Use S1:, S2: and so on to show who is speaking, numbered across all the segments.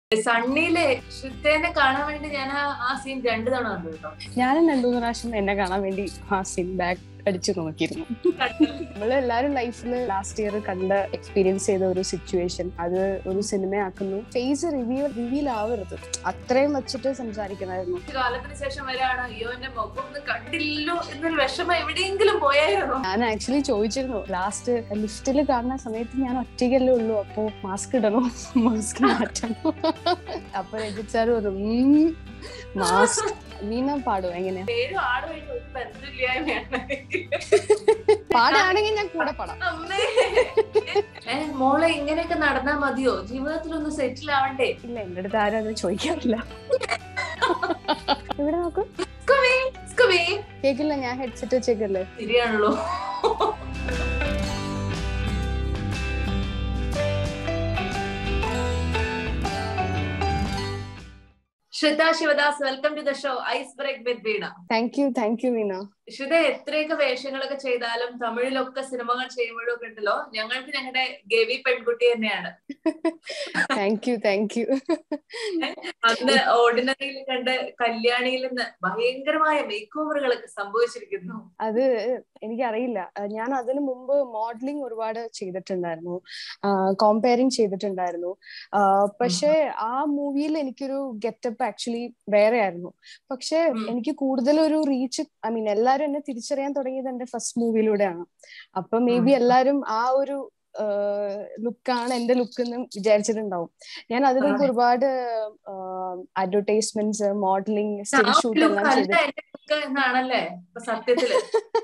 S1: സണ്ണിയിലെ ശ്രദ്ധേനെ കാണാൻ വേണ്ടി ഞാൻ ആ ആ സീൻ രണ്ടു തവണ കണ്ടു കേട്ടോ
S2: ഞാനും രണ്ടു മൂന്ന് പ്രാവശ്യം എന്നെ കാണാൻ വേണ്ടി ആ സിൻ ബാക്ക് അടിച്ചു നോക്കിയിരുന്നു നമ്മൾ എല്ലാരും ലൈഫിൽ ലാസ്റ്റ് ഇയർ കണ്ട എക്സ്പീരിയൻസ് ചെയ്ത ഒരു സിറ്റുവേഷൻ അത് ഒരു സിനിമയാക്കുന്നു ഫേസ് റിവ്യൂ റിവീൽ ആവരുത് അത്രയും വെച്ചിട്ട് സംസാരിക്കണമായിരുന്നു
S1: കുറച്ച് കാലത്തിന് ശേഷം വരെയാണ് അയ്യോ എന്റെ മുഖം ഒന്നും കണ്ടില്ലല്ലോ എന്നൊരു വിഷമം എവിടെയെങ്കിലും പോയായിരുന്നു
S2: ഞാൻ ആക്ച്വലി ചോദിച്ചിരുന്നു ലാസ്റ്റ് ലിഫ്റ്റിൽ കാണുന്ന സമയത്ത് ഞാൻ ഒറ്റയ്ക്കല്ലേ ഉള്ളൂ അപ്പോ മാസ്ക് ഇടണോ മാസ്ക് മാറ്റണോ അപ്പൊ രജിത് സാർ പറഞ്ഞു മാസ്ക് വീണ പാടും എങ്ങനെയാ
S1: പേരും ആളുമായിട്ട് ഒരു ബന്ധമില്ലായ്മയാണ്
S2: പാടാണെങ്കിൽ ഞാൻ കൂടെ പാടാം
S1: അമ്മേ ഏ, മോളെ ഇങ്ങനെയൊക്കെ നടന്നാ മതിയോ ജീവിതത്തിൽ ഒന്ന് സെറ്റിൽ ആവണ്ടേ
S2: ഇല്ല എന്റെ അടുത്ത് ആരും അത് ചോദിക്കാറില്ല ഇവിടെ നോക്കൂ
S1: സ്കുബി, സ്കുബി.
S2: കേക്കില്ല ഞാൻ ഹെഡ്സെറ്റ് വെച്ചേക്കല്ലേ
S1: ശരിയാണല്ലോ Sritha Sivadas welcome to the show ice break with Veena
S2: thank you thank you Veena
S1: Shruta എത്രയൊക്കെ വേഷങ്ങളൊക്കെ ചെയ്താലും തമിഴിലൊക്കെ സിനിമകൾ ചെയ്യുമ്പോഴും ഒക്കെ ഉണ്ടല്ലോ ഞങ്ങൾക്ക് ഞങ്ങളുടെ ഗവി പെൺകുട്ടി തന്നെയാണ്
S2: താങ്ക് യു താങ്ക് യു
S1: അന്ന് ഓർഡിനറിയിൽ കണ്ട് കല്യാണിയിൽ നിന്ന് ഭയങ്കരമായ മേക്ക് ഓവറുകളൊക്കെ സംഭവിച്ചിരിക്കുന്നു
S2: അത് എനിക്കറിയില്ല അഹ് ഞാൻ അതിനു മുമ്പ് മോഡലിംഗ് ഒരുപാട് ചെയ്തിട്ടുണ്ടായിരുന്നു കോമ്പയറിങ് ചെയ്തിട്ടുണ്ടായിരുന്നു ആഹ് പക്ഷെ ആ മൂവിയിൽ എനിക്കൊരു ഗെറ്റപ്പ് ആക്ച്വലി വേറെ ആയിരുന്നു പക്ഷെ
S1: ഉം.
S2: എനിക്ക് കൂടുതൽ ഒരു റീച്ച് ഐ മീൻ എല്ലാരും എന്നെ തിരിച്ചറിയാൻ തുടങ്ങിയത് എന്റെ ഫസ്റ്റ് മൂവിയിലൂടെയാണ് അപ്പൊ മേ ബി
S1: ഉം.
S2: എല്ലാരും ആ ഒരു ലുക്കാണ് എന്റെ ലുക്ക് എന്ന് വിചാരിച്ചിട്ടുണ്ടാവും ഞാൻ അതിനു മുമ്പ്
S1: അതെ.
S2: ഒരുപാട് അഡ്വർടൈസ്മെന്റ്സ് മോഡലിംഗ്
S1: ആ
S2: സ്റ്റിൽ
S1: ഒരു
S2: ഷൂട്ട് എല്ലാം
S1: കല്ല
S2: ചെയ്തിട്ടുണ്ട്
S1: എന്റെ book എന്നാണല്ലേ ഇപ്പൊ സത്യത്തില്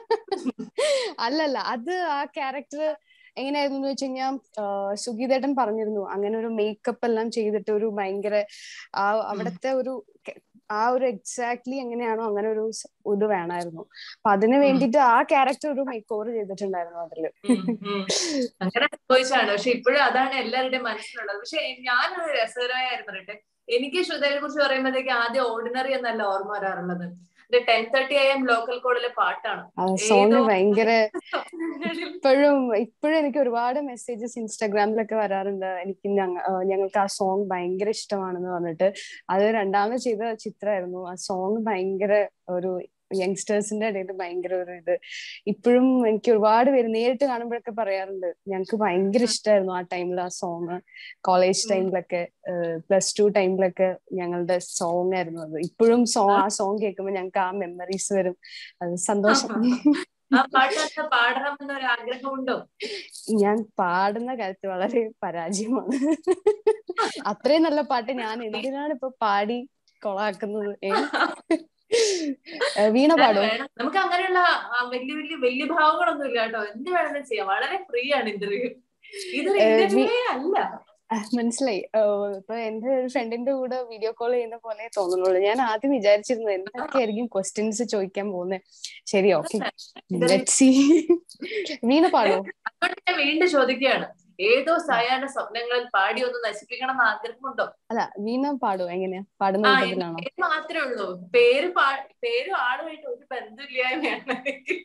S2: അല്ലല്ല അത് ആ ക്യാരക്ടർ എങ്ങനെയായിരുന്നു എന്ന് വെച്ച് കഴിഞ്ഞാൽ സുഗീതേട്ടൻ പറഞ്ഞിരുന്നു അങ്ങനെ ഒരു മേക്കപ്പ് എല്ലാം ചെയ്തിട്ട് ഒരു ഭയങ്കര ആ അവിടത്തെ ഒരു ക- ആ ഒരു എക്സാക്ട്ലി എങ്ങനെയാണോ അങ്ങനെ ഒരു സ് ഇത് വേണമായിരുന്നു അപ്പൊ അതിന് വേണ്ടിയിട്ട് ആ ക്യാരക്ടർ ഒരു മേക്ക് ഓവർ ചെയ്തിട്ടുണ്ടായിരുന്നു അതില്
S1: ഉം, ഉം. അങ്ങനെ സംഭവിച്ചാണ് പക്ഷെ ഇപ്പോഴും അതാണ് എല്ലാവരുടെയും മനസ്സിലുള്ളത് പക്ഷെ ഞാനൊരു രസകരമായ കാര്യം പറയട്ടെ എനിക്ക് ശ്രുതയെ കുറിച്ച് പറയുമ്പോഴത്തേക്ക് ആദ്യം ഓർഡിനറി എന്നല്ല ഓർമ്മ വരാറുള്ളത് ടെൻ തേർട്ടി എം ലോക്കൽ കോഡിലെ പാട്ടാണ്
S2: ആ സോങ്
S1: ഏതോ
S2: ഭയങ്കര
S1: സ്വപ്നങ്ങളിൽ
S2: ഇപ്പോഴും ഇപ്പോഴും എനിക്ക് ഒരുപാട് മെസ്സേജസ് ഇൻസ്റ്റാഗ്രാമിലൊക്കെ വരാറുണ്ട് എനിക്ക് ഞങ്ങ ആ, ഞങ്ങൾക്ക് ആ സോങ് ഭയങ്കര ഇഷ്ടമാണെന്ന് പറഞ്ഞിട്ട് അത് രണ്ടാമത് ചെയ്ത ചിത്രമായിരുന്നു ആ സോങ് ഭയങ്കര ഒരു യങ്സ്റ്റേഴ്സിന്റെ ഇടയിൽ ഭയങ്കര ഒരു ഇത് ഇപ്പോഴും എനിക്ക് ഒരുപാട് പേര് നേരിട്ട് കാണുമ്പോഴൊക്കെ പറയാറുണ്ട് ഞങ്ങൾക്ക് ഭയങ്കര ഇഷ്ടമായിരുന്നു ആ ടൈമിൽ ആ സോങ് കോളേജ്
S1: ഉം.
S2: ടൈമിലൊക്കെ പ്ലസ് ടു ടൈമിലൊക്കെ ഞങ്ങളുടെ സോങ് ആയിരുന്നു അത് ഇപ്പോഴും സോ ആ സോങ് കേൾക്കുമ്പോൾ ഞങ്ങൾക്ക് ആ മെമ്മറീസ് വരും അത് സന്തോഷം
S1: ആ പാട്ട് അന്ന് പാടണമെന്ന് ഒരു ആഗ്രഹമുണ്ടോ
S2: ഞാൻ പാടുന്ന കാര്യത്തിൽ വളരെ പരാജയമാണ് അത്രയും നല്ല പാട്ട് ഞാൻ എന്തിനാണ് ഇപ്പൊ പാടി കൊളാക്കുന്നത് ഏ? ഏ, വീണ
S1: അത്
S2: പാടോ
S1: വേണം നമുക്ക് അങ്ങനെയുള്ള ആ, വലിയ വലിയ വലിയ ഭാവങ്ങളൊന്നും ഇല്ല കേട്ടോ എന്ത് വേണമെങ്കിലും ചെയ്യാം വളരെ ഫ്രീ ആണ് ഇന്റർവ്യൂ ഇതൊരു
S2: ഏ,
S1: ഇന്റർവ്യൂ അല്ല
S2: ആ, മനസ്സിലായി ഓ, ഇപ്പൊ എന്റെ ഒരു ഫ്രണ്ടിന്റെ കൂടെ വീഡിയോ കോൾ ചെയ്യുന്ന പോലെ തോന്നുന്നുള്ളൂ ഞാൻ ആദ്യം വിചാരിച്ചിരുന്നു എന്തൊക്കെയായിരിക്കും ക്വസ്റ്റ്യൻസ് ചോദിക്കാൻ പോകുന്നത് ശരി ഓക്കെ സി വീണ പാടോ
S1: അതുകൊണ്ട് ഞാൻ വീണ്ടും ചോദിക്കുകയാണ് ഏതോ സായാഹ്ന സ്വപ്നങ്ങളിൽ പാടി ഒന്ന് നശിപ്പിക്കണം എന്ന് ആഗ്രഹമുണ്ടോ
S2: അല്ല വീണ പാടോ എങ്ങനെയാ പാടുന്ന
S1: ആ
S2: കൂട്ടത്തിലാണോ
S1: എനിക്ക് മാത്രമേ ഉള്ളൂ പേര് പാ- പേരും ആളുമായിട്ട് ഒരു ബന്ധമില്ലായ്മയാണ്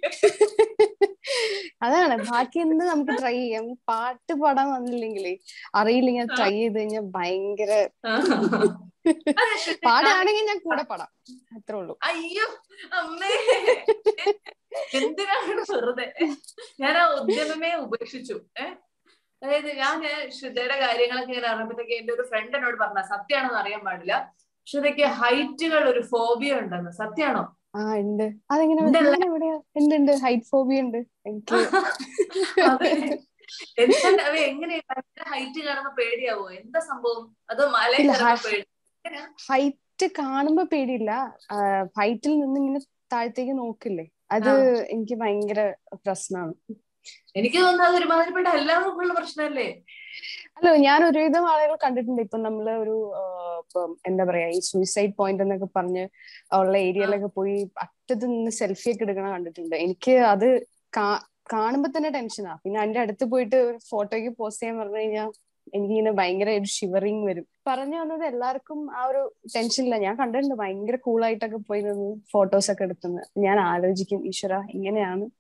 S2: അതാണ് ബാക്കി എന്ത് നമുക്ക് ട്രൈ ചെയ്യാം ഈ പാട്ട് പാടാൻ വന്നില്ലെങ്കിലേ അറിയില്ലെങ്കിൽ ട്രൈ ചെയ്ത് കഴിഞ്ഞാൽ ഭയങ്കര
S1: അതെ, ശ്രുതി,
S2: പാടാണെങ്കിൽ ഞാൻ കൂടെ പാടാം അത്രേ ഉള്ളൂ
S1: അയ്യോ അമ്മേ എന്തിനാണ് വെറുതെ ഞാൻ ആ ഉദ്യമമേ ഉപേക്ഷിച്ചു ഏഹ് അതായത് ഞാൻ ശ്രുതയുടെ കാര്യങ്ങളൊക്കെ ഇങ്ങനെ അറിയുമ്പോഴത്തേക്ക് എന്റെ ഒരു ഫ്രണ്ട് എന്നോട് പറഞ്ഞ സത്യമാണെന്ന് അറിയാൻ പാടില്ല ശ്രുതയ്ക്ക് ഹൈറ്റുകൾ ഒരു ഫോബിയ ഉണ്ടെന്ന് സത്യാണോ
S2: ആ ഉണ്ട് അതെങ്ങനെ
S1: ഉണ്ടല്ലേ?
S2: ഞാൻ എവിടെയാ ഉണ്ട് ഉണ്ട് ഹൈറ്റ് ഫോബിയ ഉണ്ട് എനിക്ക്
S1: അതെ. എന്താണ് അവ എങ്ങനെ ഹൈറ്റ് കാണുമ്പോ പേടിയാവോ എന്താ സംഭവം അതോ മലയിൽ
S2: ഇല്ല,
S1: കയറുമ്പോ പേടി എങ്ങനെയാ?
S2: ഹൈറ്റ് കാണുമ്പോ പേടിയില്ല ഹൈറ്റിൽ നിന്ന് ഇങ്ങനെ താഴത്തേക്ക് നോക്കില്ലേ അത്
S1: ആ.
S2: എനിക്ക് ഭയങ്കര പ്രശ്നമാണ്
S1: എനിക്ക് തോന്നുന്നത് ഒരുമാതിരിപ്പെട്ട എല്ലാവർക്കും ഉള്ള പ്രശ്നമല്ലേ
S2: അല്ല ഞാൻ ഒരുവിധം ആളുകൾ കണ്ടിട്ടുണ്ട് ഇപ്പൊ നമ്മള് ഒരു ആ, ഇപ്പം എന്താ പറയാ ഈ സൂയിസൈഡ് പോയിന്റ് എന്നൊക്കെ പറഞ്ഞ് ഉള്ള ഏരിയയിലൊക്കെ പോയി അറ്റത്ത് നിന്ന് സെൽഫി ഒക്കെ എടുക്കണ കണ്ടിട്ടുണ്ട് എനിക്ക് അത് കാ- കാണുമ്പോ തന്നെ ടെൻഷനാ പിന്നെ അതിന്റെ അടുത്ത് പോയിട്ട് ഒരു ഫോട്ടോയ്ക്ക് പോസ്റ്റ് ചെയ്യാൻ പറഞ്ഞു കഴിഞ്ഞാൽ എനിക്കിങ്ങനെ ഭയങ്കര ഒരു ഷിവറിങ് വരും പറഞ്ഞു വന്നത് എല്ലാവർക്കും ആ ഒരു ടെൻഷനില്ല ഞാൻ കണ്ടിട്ടുണ്ട് ഭയങ്കര കൂളായിട്ടൊക്കെ പോയി നിന്ന് ഫോട്ടോസ് ഒക്കെ എടുക്കുന്നത് ഞാൻ ആലോചിക്കും ഈശ്വര ഇങ്ങനെയാണ്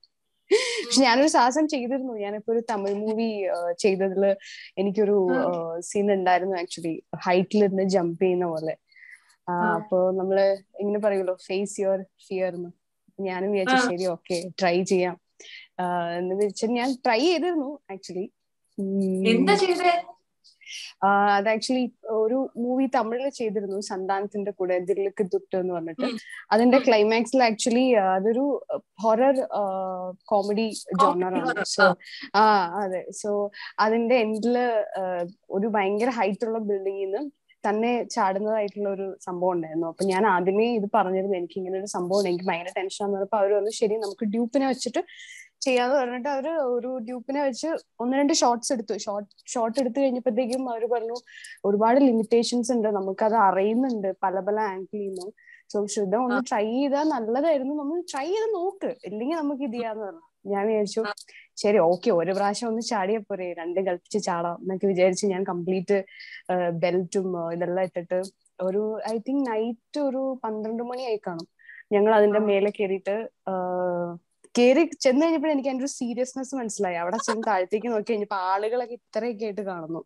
S2: പക്ഷെ ഞാനൊരു സാഹസം ചെയ്തിരുന്നു ഞാനിപ്പോ ഒരു തമിഴ് മൂവി ചെയ്തതില് എനിക്കൊരു സീൻ ഉണ്ടായിരുന്നു ആക്ച്വലി ഹൈറ്റിലിരുന്ന് ജമ്പ് ചെയ്യുന്ന പോലെ അപ്പോ നമ്മള് ഇങ്ങനെ പറയുമല്ലോ ഫേസ് യുവർ ഫിയർ എന്ന് ഞാനും വിചാരിച്ചു ശരി ഓക്കെ ട്രൈ ചെയ്യാം എന്ന് വെച്ചാൽ ഞാൻ ട്രൈ ചെയ്തിരുന്നു ആക്ച്വലി
S1: എന്താ ചെയ്തേ
S2: അത് ആക്ച്വലി ഒരു മൂവി തമിഴിൽ ചെയ്തിരുന്നു സന്താനത്തിന്റെ കൂടെ ദില്ലിക്ക് ദുട്ട് എന്ന് പറഞ്ഞിട്ട് അതിന്റെ ക്ലൈമാക്സിൽ ആക്ച്വലി അതൊരു ഹൊറർ കോമഡി ജോണറാണ് സോ ആ അതെ സോ അതിന്റെ എൻഡില് ഒരു ഭയങ്കര ഹൈറ്റ് ഉള്ള ബിൽഡിങ്ങിൽ നിന്ന് തന്നെ ചാടുന്നതായിട്ടുള്ള ഒരു സംഭവം ഉണ്ടായിരുന്നു അപ്പൊ ഞാൻ ആദ്യമേ ഇത് പറഞ്ഞിരുന്നു എനിക്ക് ഇങ്ങനെ ഒരു സംഭവം എനിക്ക് ഭയങ്കര ടെൻഷൻ ആണെന്ന് പറഞ്ഞപ്പോ അവർ പറഞ്ഞു ശരി നമുക്ക് ഡ്യൂപ്പിനെ വെച്ചിട്ട് ചെയ്യാന്ന് പറഞ്ഞിട്ട് അവര് ഒരു ഡ്യൂപ്പിനെ വെച്ച് ഒന്ന് രണ്ട് ഷോർട്സ് എടുത്തു ഷോർട്ട് ഷോർട്ട് എടുത്തു കഴിഞ്ഞപ്പോഴത്തേക്കും അവർ പറഞ്ഞു ഒരുപാട് ലിമിറ്റേഷൻസ് ഉണ്ട് നമുക്കത് അറിയുന്നുണ്ട് പല പല ആംഗിളിൽ നിന്ന് സോ ശ്രുത ഒന്ന് ട്രൈ ചെയ്താൽ നല്ലതായിരുന്നു നമ്മൾ ട്രൈ ചെയ്ത് നോക്ക് ഇല്ലെങ്കിൽ നമുക്ക് ഇത് ചെയ്യാന്ന് പറഞ്ഞു ഞാൻ വിചാരിച്ചു ശരി ഓക്കെ ഒരു പ്രാവശ്യം ഒന്ന് ചാടിയാ പോരെ രണ്ടും കളിപ്പിച്ച് ചാടാം എന്നൊക്കെ വിചാരിച്ച് ഞാൻ കംപ്ലീറ്റ് ബെൽറ്റും ഇതെല്ലാം ഇട്ടിട്ട് ഒരു ഐ തിങ്ക് നൈറ്റ് ഒരു പന്ത്രണ്ട് മണിയായി കാണും ഞങ്ങൾ അതിന്റെ മേലെ കയറിയിട്ട് കയറി ചെന്ന് കഴിഞ്ഞപ്പോൾ എനിക്ക് അതിന്റെ ഒരു സീരിയസ്നെസ് മനസ്സിലായി അവിടെ ചെന്ന് താഴത്തേക്ക് നോക്കി കഴിഞ്ഞപ്പോ ആളുകളൊക്കെ ഇത്രയൊക്കെ ആയിട്ട് കാണുന്നു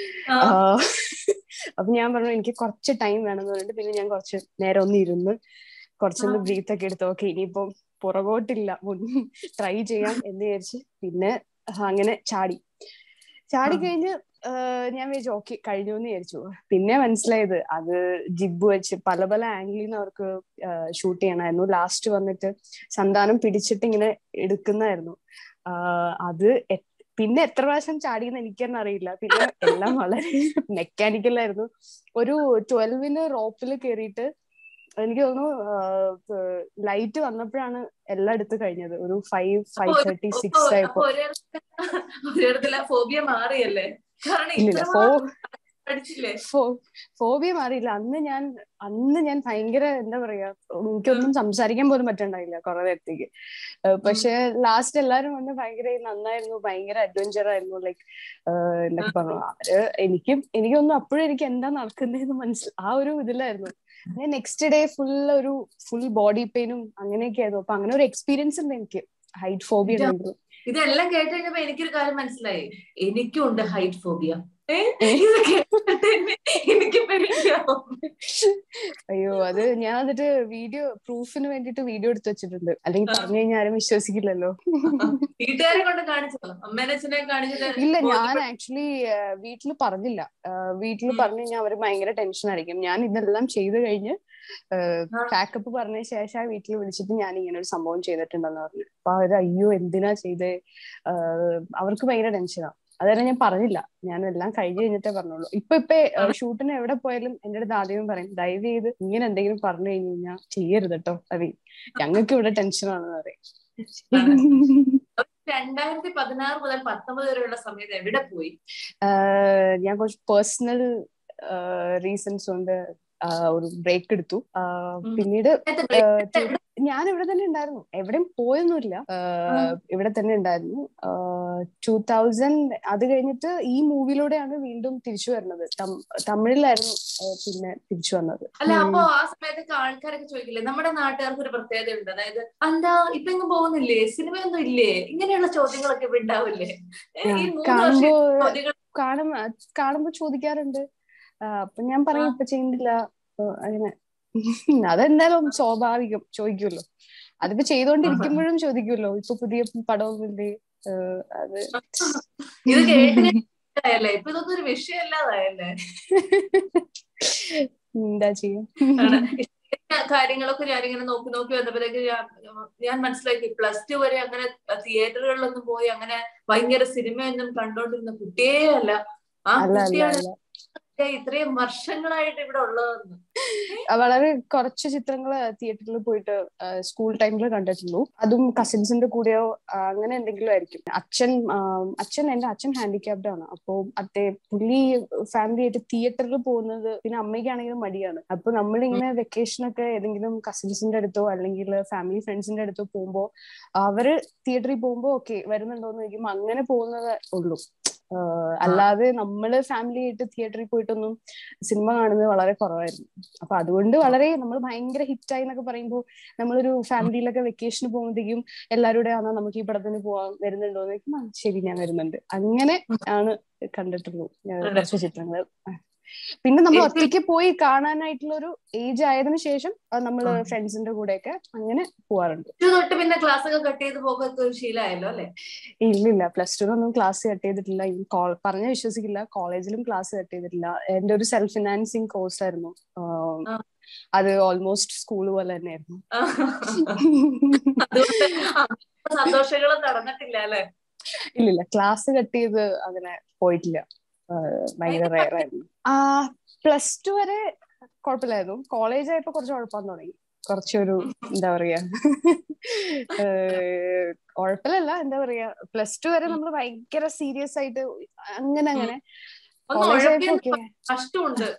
S2: അപ്പൊ ഞാൻ പറഞ്ഞു എനിക്ക് കുറച്ച് ടൈം വേണമെന്ന് പറഞ്ഞിട്ട് പിന്നെ ഞാൻ കുറച്ച് നേരം ഒന്ന് ഇരുന്ന് കുറച്ചൊന്ന് ബ്രീത്ത് ഒക്കെ എടുത്ത് ഓക്കെ ഇനിയിപ്പോ പുറകോട്ടില്ല ട്രൈ ചെയ്യാം എന്ന് വിചാരിച്ച് പിന്നെ അങ്ങനെ ചാടി ചാടി കഴിഞ്ഞ് ഞാൻ വിചാരിച്ചു ഓക്കെ കഴിഞ്ഞു എന്ന് വിചാരിച്ചു പിന്നെ മനസ്സിലായത് അത് ജിബ് വെച്ച് പല പല ആംഗിളിൽ നിന്ന് അവർക്ക് ഷൂട്ട് ചെയ്യണമായിരുന്നു ലാസ്റ്റ് വന്നിട്ട് സന്താനം പിടിച്ചിട്ട് ഇങ്ങനെ എടുക്കുന്നതായിരുന്നു അത് പിന്നെ എത്ര പ്രാവശ്യം ചാടിയെന്ന് എനിക്കെന്നെ അറിയില്ല പിന്നെ എല്ലാം വളരെ മെക്കാനിക്കലായിരുന്നു ഒരു ട്വൽവിന് റോപ്പിൽ കയറിയിട്ട് എനിക്ക് തോന്നുന്നു ലൈറ്റ് വന്നപ്പോഴാണ് എല്ലാം എടുത്ത് കഴിഞ്ഞത് ഒരു ഫൈവ് ഫൈവ് തേർട്ടി സിക്സ് ആയപ്പോ
S1: ഫോബിയ മാറിയല്ലേ
S2: ഇല്ലില്ല ഫോ ഫോബിയ മാറിയില്ല അന്ന് ഞാൻ അന്ന് ഞാൻ ഭയങ്കര എന്താ പറയാ എനിക്കൊന്നും സംസാരിക്കാൻ പോലും പറ്റണ്ടായില്ല കുറെ നേരത്തേക്ക് പക്ഷെ ലാസ്റ്റ് എല്ലാരും വന്ന് ഭയങ്കര നന്നായിരുന്നു ഭയങ്കര അഡ്വഞ്ചർ ആയിരുന്നു ലൈക്ക് എന്നൊക്കെ പറഞ്ഞു അവര് എനിക്ക് എനിക്കൊന്നും അപ്പോഴും എനിക്ക് എന്താ നടക്കുന്നതെന്ന് മനസ്സിൽ ആ ഒരു ഇതിലായിരുന്നു ഞാൻ നെക്സ്റ്റ് ഡേ ഫുൾ ഒരു ഫുൾ ബോഡി പെയിനും അങ്ങനെയൊക്കെ ആയിരുന്നു അപ്പൊ അങ്ങനെ ഒരു എക്സ്പീരിയൻസ് ഉണ്ട് എനിക്ക് ഹൈറ്റ് ഫോബിയ ഉണ്ടെങ്കിലും
S1: ഇതെല്ലാം കേട്ട് കഴിഞ്ഞപ്പോ എനിക്കൊരു കാര്യം മനസ്സിലായി എനിക്കും ഉണ്ട് ഹൈറ്റ് ഫോബിയ എനിക്ക്
S2: അയ്യോ അത് ഞാൻ എന്നിട്ട് വീഡിയോ പ്രൂഫിന് വേണ്ടിട്ട് വീഡിയോ എടുത്തു വെച്ചിട്ടുണ്ട് അല്ലെങ്കിൽ പറഞ്ഞു കഴിഞ്ഞാൽ ആരും വിശ്വസിക്കില്ലല്ലോ
S1: വീട്ടുകാരെ കൊണ്ട് കാണിച്ചോ അമ്മേനച്ഛനെ കാണിച്ചിട്ട്
S2: ഇല്ല ഞാൻ ആക്ച്വലി വീട്ടിൽ പറഞ്ഞില്ല വീട്ടിൽ പറഞ്ഞു കഴിഞ്ഞാൽ അവര് ഭയങ്കര ടെൻഷൻ ആയിരിക്കും ഞാൻ ഇതെല്ലാം ചെയ്തു കഴിഞ്ഞ് പാക്കപ്പ് പറഞ്ഞ ശേഷം വീട്ടിൽ വിളിച്ചിട്ട് ഞാൻ ഇങ്ങനെ ഒരു സംഭവം ചെയ്തിട്ടുണ്ടെന്ന് പറഞ്ഞു അപ്പൊ അവര് അയ്യോ എന്തിനാ ചെയ്തേ അവർക്ക് ഭയങ്കര ടെൻഷനാ അതായത് ഞാൻ പറഞ്ഞില്ല ഞാൻ എല്ലാം കഴിഞ്ഞ് കഴിഞ്ഞിട്ടേ പറഞ്ഞോളൂ ഇപ്പൊ ഇപ്പൊ ഷൂട്ടിന് എവിടെ പോയാലും എന്റെ അടുത്ത് ആദ്യം പറയും ദയവ് ചെയ്ത് ഇങ്ങനെ എന്തെങ്കിലും പറഞ്ഞു കഴിഞ്ഞു കഴിഞ്ഞാൽ ചെയ്യരുത് കേട്ടോ അറി ഞങ്ങൾക്ക് ഇവിടെ ടെൻഷനാണെന്ന് പറയും
S1: രണ്ടായിരത്തി പതിനാറ് മുതൽ പത്തൊമ്പത് വരെയുള്ള സമയത്ത് എവിടെ പോയി
S2: ഞാൻ കുറച്ച് പേഴ്സണൽ റീസൺസ് കൊണ്ട് ഒരു ബ്രേക്ക് എടുത്തു പിന്നീട് ഞാൻ ഇവിടെ തന്നെ ഉണ്ടായിരുന്നു എവിടെയും പോയൊന്നുമില്ല ഇവിടെ തന്നെ ഉണ്ടായിരുന്നു ടൂ തൗസൻഡ് അത് കഴിഞ്ഞിട്ട് ഈ മൂവിയിലൂടെയാണ് വീണ്ടും തിരിച്ചു വരുന്നത് തമിഴിലായിരുന്നു പിന്നെ തിരിച്ചു വന്നത്
S1: അല്ല അപ്പൊ ആ സമയത്തൊക്കെ ആൾക്കാരൊക്കെ ചോദിക്കില്ലേ നമ്മുടെ നാട്ടുകാർക്ക് ഒരു പ്രത്യേകത ഉണ്ട് അതായത് എന്താ ഇപ്പൊ എങ്ങും പോകുന്നില്ലേ സിനിമയൊന്നും ഇല്ലേ ഇങ്ങനെയുള്ള ചോദ്യങ്ങളൊക്കെ ഇവിടെ ഉണ്ടാവില്ലേ
S2: കാണുമ്പോ കാണുമ്പോ കാണുമ്പോ ചോദിക്കാറുണ്ട് അപ്പൊ ഞാൻ പറയും ഇപ്പൊ ചെയ്യുന്നില്ല അങ്ങനെ അതെന്തായാലും സ്വാഭാവികം ചോദിക്കുമല്ലോ അതിപ്പോ ചെയ്തോണ്ടിരിക്കുമ്പോഴും ചോദിക്കുമല്ലോ ഇപ്പൊ പുതിയ പടമൊന്നുമില്ലേ അത്
S1: ഇത് കേട്ടല്ലേ ഇപ്പൊ ഇതൊന്നും ഒരു വിഷയമല്ലാതായല്ലേ
S2: എന്താ ചെയ്യാ
S1: കാര്യങ്ങളൊക്കെ ഞാനിങ്ങനെ നോക്കി നോക്കി വന്നപ്പോഴത്തേക്ക് ഞാൻ മനസ്സിലാക്കി പ്ലസ് ടു വരെ അങ്ങനെ തിയേറ്ററുകളിലൊന്നും പോയി അങ്ങനെ ഭയങ്കര സിനിമയൊന്നും കണ്ടോണ്ടിരുന്ന കുട്ടിയേ അല്ല ആ കുട്ടിയാണ് ഇത്രയും വർഷങ്ങളായിട്ട് ഇവിടെ ഉള്ളതെന്ന്
S2: വളരെ കുറച്ച് ചിത്രങ്ങൾ തിയേറ്ററിൽ പോയിട്ട് സ്കൂൾ ടൈമിൽ കണ്ടിട്ടുള്ളൂ അതും കസിൻസിന്റെ കൂടെയോ അങ്ങനെ എന്തെങ്കിലും ആയിരിക്കും അച്ഛൻ അച്ഛൻ എന്റെ അച്ഛൻ ഹാൻഡിക്യാപ്ഡ് ആണ് അപ്പോ അത്തെ പുള്ളി ഫാമിലി ആയിട്ട് തിയേറ്ററിൽ പോകുന്നത് പിന്നെ അമ്മയ്ക്കാണെങ്കിലും മടിയാണ് അപ്പൊ നമ്മളിങ്ങനെ വെക്കേഷൻ ഒക്കെ ഏതെങ്കിലും കസിൻസിന്റെ അടുത്തോ അല്ലെങ്കിൽ ഫാമിലി ഫ്രണ്ട്സിന്റെ അടുത്തോ പോകുമ്പോ അവര് തിയേറ്ററിൽ പോകുമ്പോ ഓക്കെ വരുന്നുണ്ടോന്ന് ചോദിക്കുമ്പോ അങ്ങനെ പോകുന്നത് ഉള്ളൂ അല്ലാതെ നമ്മള് ഫാമിലി ആയിട്ട് തിയേറ്ററിൽ പോയിട്ടൊന്നും സിനിമ കാണുന്നത് വളരെ കുറവായിരുന്നു അപ്പൊ അതുകൊണ്ട് വളരെ നമ്മൾ ഭയങ്കര ഹിറ്റായി എന്നൊക്കെ പറയുമ്പോൾ നമ്മളൊരു ഫാമിലിയിലൊക്കെ വെക്കേഷന് പോകുമ്പോഴത്തേക്കും എല്ലാവരുടെ ആണോ നമുക്ക് ഈ പടത്തിന് പോവാൻ വരുന്നുണ്ടോ എന്ന് ചോദിക്കും ശരി ഞാൻ വരുന്നുണ്ട് അങ്ങനെ ആണ് കണ്ടിട്ടുള്ളൂ കുറച്ച് ചിത്രങ്ങൾ പിന്നെ നമ്മൾ ഒറ്റയ്ക്ക് പോയി കാണാനായിട്ടുള്ള ഒരു ഏജ് ആയതിനു ശേഷം നമ്മൾ ഫ്രണ്ട്സിന്റെ കൂടെയൊക്കെ അങ്ങനെ പോവാറുണ്ട്
S1: തൊട്ട് പിന്നെ ക്ലാസ് ഒക്കെ കട്ട് ചെയ്ത് പോകൊക്കെ ഒരു ശീലമായല്ലോ അല്ലെ
S2: ഇല്ലില്ല പ്ലസ് ടുനൊന്നും ക്ലാസ് കട്ട് ചെയ്തിട്ടില്ല പറഞ്ഞ വിശ്വസിക്കില്ല കോളേജിലും ക്ലാസ് കട്ട് ചെയ്തിട്ടില്ല എന്റെ ഒരു സെൽഫ് ഫിനാൻസിങ് കോഴ്സ് ആയിരുന്നു അത് ഓൾമോസ്റ്റ് സ്കൂൾ പോലെ തന്നെയായിരുന്നു
S1: സന്തോഷങ്ങളും നടന്നിട്ടില്ല അല്ലെ
S2: ഇല്ലില്ല ക്ലാസ് കട്ട് ചെയ്ത് അങ്ങനെ പോയിട്ടില്ല ഭയങ്കര റയർ ആയിരുന്നു ആ പ്ലസ് ടു വരെ കുഴപ്പമില്ലായിരുന്നു കോളേജ് ആയപ്പോ കുറച്ച് കുഴപ്പം തുടങ്ങി കുറച്ചൊരു എന്താ പറയാ കുഴപ്പമില്ല എന്താ പറയാ പ്ലസ് ടു വരെ നമ്മൾ ഭയങ്കര സീരിയസ് ആയിട്ട് അങ്ങനെ അങ്ങനെ കോളേജ് ആയപ്പോ ഓക്കെ
S1: കഷ്ടമുണ്ട്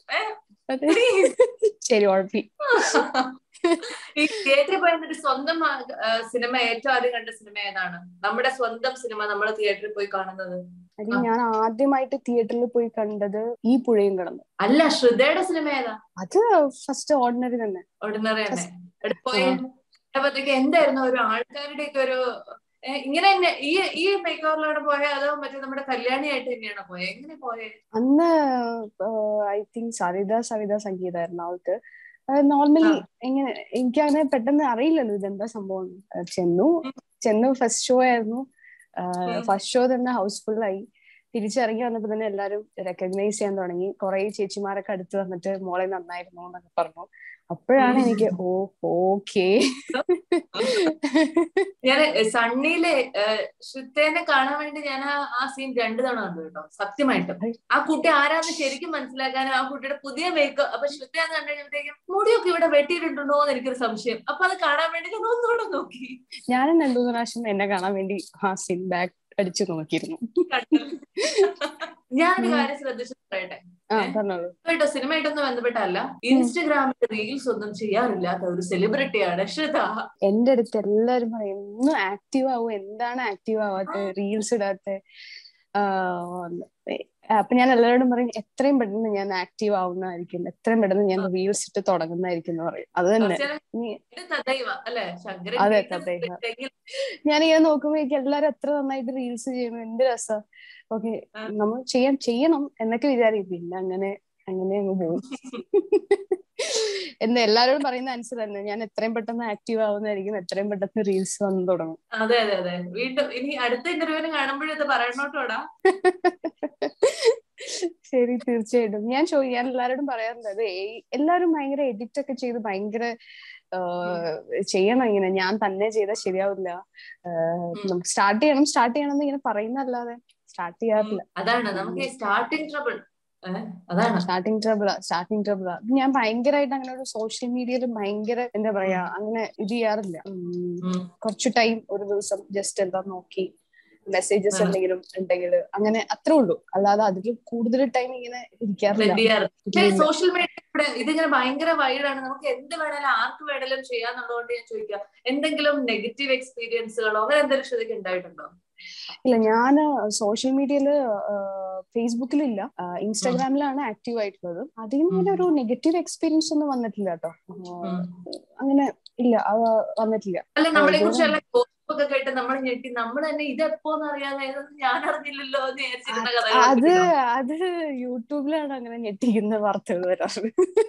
S2: ശരി ഉഴപ്പി
S1: ഈ തിയേറ്ററിൽ പോയി എന്നിട്ട് സ്വന്തം സിനിമ ഏറ്റവും ആദ്യം കണ്ട സിനിമ ഏതാണ് നമ്മുടെ സ്വന്തം സിനിമ നമ്മൾ തിയേറ്ററിൽ പോയി കാണുന്നത്
S2: ഞാൻ ആദ്യമായിട്ട് തിയേറ്ററിൽ പോയി കണ്ടത് ഈ പുഴയും കടന്നു
S1: അല്ല ശ്രുതയുടെ സിനിമ ഏതാ
S2: അത് ഫസ്റ്റ് ഓർഡിനറി തന്നെ
S1: ഓർഡിനറി തന്നെ പോയപ്പോഴത്തേക്ക് എന്തായിരുന്നു ഒരു ആൾക്കാരുടെ ഒക്കെ ഒരു ഇങ്ങനെ തന്നെ ഈ ഈ മേക്കോറിലൂടെ പോയ അതോ മറ്റേ നമ്മുടെ കല്യാണിയായിട്ട് തന്നെയാണോ പോയത് എങ്ങനെ പോയേ
S2: അന്ന് ഐ തിങ്ക് സവിത സവിത സംഗീത എറണാകുളത്ത് നോർമലി എങ്ങനെ എനിക്ക് അങ്ങനെ പെട്ടെന്ന് അറിയില്ലല്ലോ ഇതെന്താ സംഭവം ചെന്നു ചെന്നു ഫസ്റ്റ് ഷോ ആയിരുന്നു ഫസ്റ്റ് ഷോ തന്നെ ഹൗസ്ഫുൾ ആയി തിരിച്ചിറങ്ങി വന്നപ്പോ തന്നെ എല്ലാരും റെക്കഗ്നൈസ് ചെയ്യാൻ തുടങ്ങി കുറെ ചേച്ചിമാരൊക്കെ അടുത്ത് വന്നിട്ട് മോളെ നന്നായിരുന്നു എന്നൊക്കെ പറഞ്ഞു അപ്പോഴാണ് എനിക്ക് ഓ ഓക്കേ
S1: ഞാൻ സണ്ണിയിലെ ശ്രുത്തേനെ കാണാൻ വേണ്ടി ഞാൻ ആ സീൻ രണ്ടു തവണ കണ്ടു കേട്ടോ സത്യമായിട്ടും ആ കുട്ടി ആരാന്ന് ശരിക്കും മനസ്സിലാക്കാനും ആ കുട്ടിയുടെ പുതിയ മേക്കോ അപ്പൊ ശ്രുത്തയാന്ന് കണ്ടു കഴിഞ്ഞപ്പോഴത്തേക്കും മുടിയൊക്കെ ഇവിടെ വെട്ടിയിട്ടുണ്ടോ എന്ന് എനിക്കൊരു സംശയം അപ്പൊ അത് കാണാൻ വേണ്ടി ഞാൻ ഒന്നുകൂടെ നോക്കി
S2: ഞാനും രണ്ടു പ്രാവശ്യം എന്നെ കാണാൻ വേണ്ടി ആ സീൻ ബാക്ക് അടിച്ചു നോക്കിയിരുന്നു
S1: ഞാനൊരു കാര്യം ശ്രദ്ധിച്ചു പറയട്ടെ കേട്ടോ സിനിമയായിട്ടൊന്നും ബന്ധപ്പെട്ടല്ല ഇൻസ്റ്റഗ്രാമിൽ റീൽസ് ഒന്നും ചെയ്യാറില്ലാത്ത ഒരു സെലിബ്രിറ്റിയാണ് ശ്രുത
S2: എന്റെ അടുത്ത് എല്ലാരും പറയും ഒന്നും ആക്റ്റീവ് ആവും എന്താണ് ആക്റ്റീവ് ആവാത്ത റീൽസ് ഇടാത്ത അപ്പൊ ഞാൻ എല്ലാവരോടും പറയും എത്രയും പെട്ടെന്ന് ഞാൻ ആക്റ്റീവ് ആവുന്നതായിരിക്കും എത്രയും പെട്ടെന്ന് ഞാൻ റീൽസ് ഇട്ട് തുടങ്ങുന്നതായിരിക്കും എന്ന് പറയും അത് തന്നെ അതെ തദൈവ ഞാനിങ്ങനെ നോക്കുമ്പോ എനിക്ക് എല്ലാരും എത്ര നന്നായിട്ട് റീൽസ് ചെയ്യുന്നു എന്ത് രസം ഓക്കെ നമ്മൾ ചെയ്യാൻ ചെയ്യണം എന്നൊക്കെ വിചാരിക്കും പിന്നെ അങ്ങനെ അങ്ങനെ അങ്ങ് പോകും എന്ന് എല്ലാരോടും പറയുന്ന ആൻസർ തന്നെ ഞാൻ എത്രയും പെട്ടെന്ന് ആക്റ്റീവ് ആവുന്നതായിരിക്കും എത്രയും പെട്ടെന്ന് റീൽസ് വന്നു തുടങ്ങും
S1: അതെ അതെ അതെ വീണ്ടും ഇനി അടുത്ത ഇന്റർവ്യൂവിന് കാണുമ്പോഴും ഇത് പറയണോട്ടോടാ
S2: ശരി തീർച്ചയായിട്ടും ഞാൻ ചോദിക്കും ഞാൻ എല്ലാരോടും പറയാറുണ്ട് അത് എല്ലാരും ഭയങ്കര എഡിറ്റ് ഒക്കെ ചെയ്ത് ഭയങ്കര ചെയ്യണം ഇങ്ങനെ ഞാൻ തന്നെ ചെയ്താൽ ശരിയാവില്ല സ്റ്റാർട്ട് ചെയ്യണം സ്റ്റാർട്ട് ചെയ്യണം എന്ന് ഇങ്ങനെ പറയുന്നല്ലാതെ സ്റ്റാർട്ട് ചെയ്യാറില്ല
S1: അതാണ് നമുക്ക് സ്റ്റാർട്ടിങ് ട്രബിൾ അതാണ്
S2: സ്റ്റാർട്ടിങ് ട്രബിൾ സ്റ്റാർട്ടിങ് ട്രബിൾ ഞാൻ ഭയങ്കരമായിട്ട് അങ്ങനെ ഒരു സോഷ്യൽ മീഡിയയിൽ ഭയങ്കര എന്താ പറയാ അങ്ങനെ ഇത് ചെയ്യാറില്ല കുറച്ച് ടൈം ഒരു ദിവസം ജസ്റ്റ് എന്താ നോക്കി മെസ്സേജസ് എന്തെങ്കിലും ഉണ്ടെങ്കിൽ അങ്ങനെ അത്രേ ഉള്ളൂ അല്ലാതെ അതിൽ കൂടുതൽ ടൈം ഇങ്ങനെ ഇരിക്കാറില്ല
S1: സോഷ്യൽ മീഡിയ ഇതിങ്ങനെ ഭയങ്കര വൈഡാണ് നമുക്ക് എന്ത് വേണേലും ആർക്ക് വേണേലും ചെയ്യാന്നുള്ളതുകൊണ്ട് ഞാൻ ചോദിക്കാം എന്തെങ്കിലും നെഗറ്റീവ് എക്സ്പീരിയൻസുകളോ അങ്ങനെ എന്തെങ്കിലും ശ്രദ്ധയ്ക്ക് ഉണ്ടായിട്ടുണ്ടോ
S2: ഇല്ല ഞാൻ സോഷ്യൽ മീഡിയയില് ഫേസ്ബുക്കിലില്ല ഇൻസ്റ്റാഗ്രാമിലാണ് ആക്റ്റീവ് ആയിട്ടുള്ളത് അതിൽ നിന്ന് ഒരു നെഗറ്റീവ് എക്സ്പീരിയൻസ് ഒന്നും വന്നിട്ടില്ല കേട്ടോ അങ്ങനെ ഇല്ല വന്നിട്ടില്ല
S1: അല്ല നമ്മളെ കുറിച്ചല്ല ഒക്കെ കേട്ട് നമ്മൾ ഞെട്ടി നമ്മൾ തന്നെ ഇത് എപ്പോന്ന് അറിയാതെ ഞാൻ അറിഞ്ഞില്ലല്ലോ എന്ന് വിചാരിച്ചിരുന്ന കഥ
S2: അത് അത് യൂട്യൂബിലാണ് അങ്ങനെ ഞെട്ടിക്കുന്ന വാർത്തകൾ വരാറ്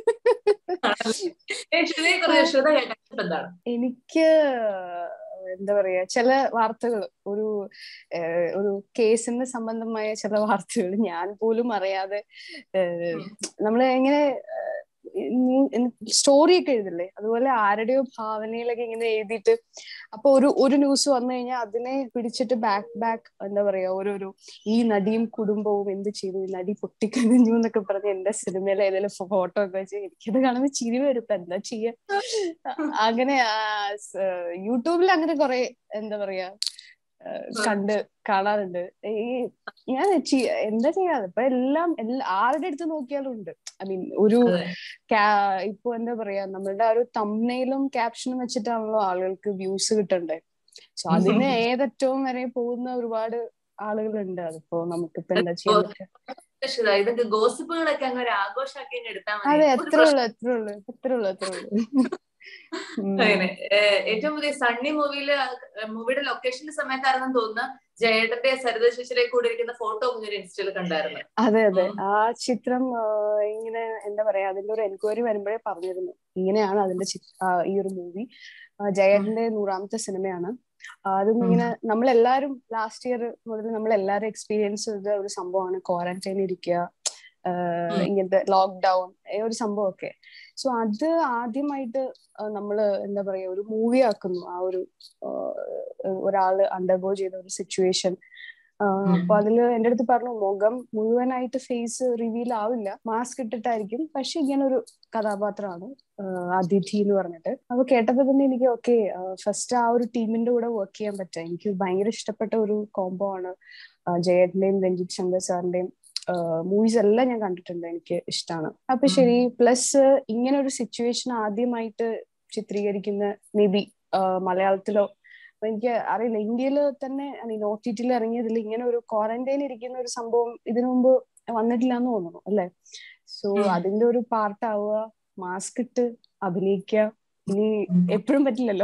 S2: എനിക്ക് എന്താ പറയാ ചില വാർത്തകൾ ഒരു ഒരു കേസിന് സംബന്ധമായ ചില വാർത്തകൾ ഞാൻ പോലും അറിയാതെ നമ്മള് എങ്ങനെ സ്റ്റോറി ഒക്കെ എഴുതില്ലേ അതുപോലെ ആരുടെയോ ഭാവനയിലൊക്കെ ഇങ്ങനെ എഴുതിയിട്ട് അപ്പൊ ഒരു ഒരു ന്യൂസ് വന്നു കഴിഞ്ഞാൽ അതിനെ പിടിച്ചിട്ട് ബാക്ക് ബാക്ക് എന്താ പറയാ ഓരോരോ ഈ നടിയും കുടുംബവും എന്ത് ചെയ്തു ഈ നടി പൊട്ടിക്കഴിഞ്ഞു എന്നൊക്കെ പറഞ്ഞ് എന്റെ സിനിമയിലെ ഏതെങ്കിലും ഫോട്ടോ ഒക്കെ വെച്ച് എനിക്കത് കാണുമ്പോൾ ചിരി വരും ഇപ്പൊ എന്താ ചെയ്യാ അങ്ങനെ യൂട്യൂബിൽ അങ്ങനെ കുറെ എന്താ പറയാ കണ്ട് കാണാറുണ്ട് ഈ ഞാൻ എന്താ ചെയ്യാതെ ഇപ്പൊ എല്ലാം ആരുടെ അടുത്ത് നോക്കിയാലും ഉണ്ട് ഐ മീൻ ഒരു ഇപ്പൊ എന്താ പറയാ നമ്മളുടെ ആ ഒരു തമ്മനയിലും ക്യാപ്ഷനും വെച്ചിട്ടാണല്ലോ ആളുകൾക്ക് വ്യൂസ് കിട്ടണ്ടേ സോ അതിന് ഏതറ്റവും വരെ പോകുന്ന ഒരുപാട് ആളുകളുണ്ട് അതിപ്പോ നമുക്കിപ്പോ എന്താ ചെയ്യാൻ പറ്റുക
S1: ഇതൊക്കെ ഗോസിപ്പുകളൊക്കെ അങ്ങ് ഒരു ആഘോഷമാക്കി എടുത്താൽ
S2: അതെ
S1: മതി
S2: എത്ര ഉള്ളു എത്ര ഉള്ളു എത്ര ഉള്ളു എത്ര ഉള്ളു
S1: അങ്ങനെ ഏറ്റവും പുതിയ സണ്ണി മൂവിയില് മൂവിയുടെ ലൊക്കേഷന്റെ സമയത്താണെന്ന് തോന്നുന്നു ജയേട്ടന്റെ സരിത ശിശിരെ കൂടെ ഇരിക്കുന്ന ഫോട്ടോ ഞാൻ ഇൻസ്റ്റയിൽ കണ്ടായിരുന്നു
S2: അതെ അതെ ആ ചിത്രം ഇങ്ങനെ എന്താ പറയാ അതിന്റെ ഒരു എൻക്വയറി വരുമ്പോഴേ പറഞ്ഞിരുന്നു ഇങ്ങനെയാണ് അതിന്റെ ഈ ഒരു മൂവി ജയേട്ടന്റെ നൂറാമത്തെ സിനിമയാണ് അതും ഇങ്ങനെ നമ്മളെല്ലാരും ലാസ്റ്റ് ഇയർ മുതൽ നമ്മളെല്ലാരും എക്സ്പീരിയൻസ് ചെയ്ത ഒരു സംഭവമാണ് ക്വാറന്റൈൻ ഇരിക്കുക ഇങ്ങനത്തെ ലോക്ക്ഡൌൺ ഒരു സംഭവമൊക്കെ സോ അത് ആദ്യമായിട്ട് നമ്മള് എന്താ പറയാ ഒരു മൂവി ആക്കുന്നു ആ ഒരു ഒരാള് അണ്ടർഗോ ചെയ്ത ഒരു സിറ്റുവേഷൻ അപ്പൊ അതില് എന്റെ അടുത്ത് പറഞ്ഞു മുഖം മുഴുവനായിട്ട് ഫേസ് റിവീൽ ആവില്ല മാസ്ക് ഇട്ടിട്ടായിരിക്കും പക്ഷെ ഇങ്ങനെ ഒരു കഥാപാത്രമാണ് അതിഥി എന്ന് പറഞ്ഞിട്ട് അപ്പൊ കേട്ടപ്പോ തന്നെ എനിക്ക് ഓക്കെ ഫസ്റ്റ് ആ ഒരു ടീമിന്റെ കൂടെ വർക്ക് ചെയ്യാൻ പറ്റുക എനിക്ക് ഭയങ്കര ഇഷ്ടപ്പെട്ട ഒരു കോംബോ ആണ് ജയേട്ടന്റെയും രഞ്ജിത് ശങ്കർ സാറിന്റെയും മൂവീസ് എല്ലാം ഞാൻ കണ്ടിട്ടുണ്ട് എനിക്ക് ഇഷ്ടമാണ് അപ്പൊ ശരി പ്ലസ് ഇങ്ങനെ ഒരു സിറ്റുവേഷൻ ആദ്യമായിട്ട് ചിത്രീകരിക്കുന്ന മേ ബി മലയാളത്തിലോ എനിക്ക് അറിയില്ല ഇന്ത്യയിൽ തന്നെ ഒ ടി ടിയിൽ ഇറങ്ങിയതിൽ ഇങ്ങനെ ഒരു ക്വാറന്റൈൻ ഇരിക്കുന്ന ഒരു സംഭവം ഇതിനു മുമ്പ് വന്നിട്ടില്ല എന്ന് തോന്നുന്നു അല്ലെ സോ അതിന്റെ ഒരു പാർട്ടാവുക മാസ്ക് ഇട്ട് അഭിനയിക്കുക ഇനി എപ്പോഴും പറ്റില്ലല്ലോ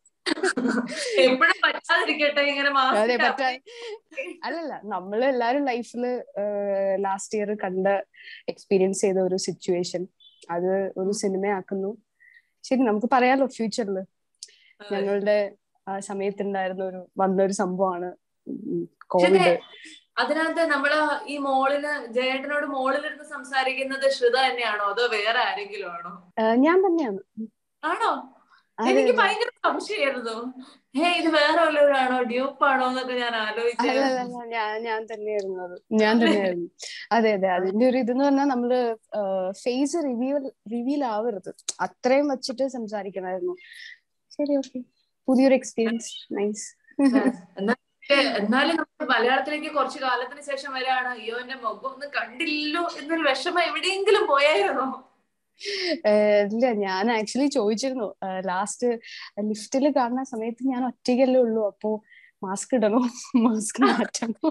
S1: എപ്പോഴും പറ്റാതിരിക്കട്ടെ ഇങ്ങനെ
S2: അതെ പറ്റാ അല്ലല്ല നമ്മൾ എല്ലാരും ലൈഫില് ലാസ്റ്റ് ഇയർ കണ്ട എക്സ്പീരിയൻസ് ചെയ്ത ഒരു സിറ്റുവേഷൻ അത് ഒരു സിനിമയാക്കുന്നു ശരി നമുക്ക് പറയാലോ ഫ്യൂച്ചറിൽ ഞങ്ങളുടെ ആ സമയത്തുണ്ടായിരുന്ന ഒരു വന്നൊരു സംഭവമാണ് കോവിഡ്
S1: അതിനകത്ത് നമ്മള് ഈ മോളില് ജയേട്ടനോട് മോളിലിരുന്ന് സംസാരിക്കുന്നത് ശ്രുത തന്നെയാണോ അതോ വേറെ ആരെങ്കിലും ആണോ
S2: ഞാൻ തന്നെയാണ്
S1: ആണോ എനിക്ക് ഭയങ്കര സംശയമായിരുന്നു ഏ ഇത് വേറെ വല്ലവരാണോ ഡ്യൂപ്പ് ആണോ എന്നൊക്കെ ഞാൻ ആലോചിച്ചു
S2: ഞാൻ ഞാൻ തന്നെയായിരുന്നു അത് ഞാൻ തന്നെയായിരുന്നു അതെ അതെ അതിന്റെ ഒരു ഇതെന്ന് പറഞ്ഞാൽ നമ്മള് ഫേസ് റിവീൽ റിവീൽ ആവരുത് അത്രയും വെച്ചിട്ട് സംസാരിക്കണമായിരുന്നു ശരി ഓക്കെ പുതിയൊരു എക്സ്പീരിയൻസ് നൈസ്
S1: എന്നാലും നമ്മൾ മലയാളത്തിലേക്ക് കുറച്ചു കാലത്തിന് ശേഷം വരാണ് അയ്യോ എന്റെ മുഖം ഒന്നും കണ്ടില്ലല്ലോ എന്നൊരു വിഷമം എവിടെയെങ്കിലും പോയായിരുന്നോ
S2: ഇല്ല ഞാൻ ആക്ച്വലി ചോദിച്ചിരുന്നു ലാസ്റ്റ് ലിഫ്റ്റിൽ കാണുന്ന സമയത്ത് ഞാൻ ഒറ്റയ്ക്കല്ലേ ഉള്ളൂ അപ്പോ മാസ്ക് ഇടണോ മാസ്ക് മാറ്റണോ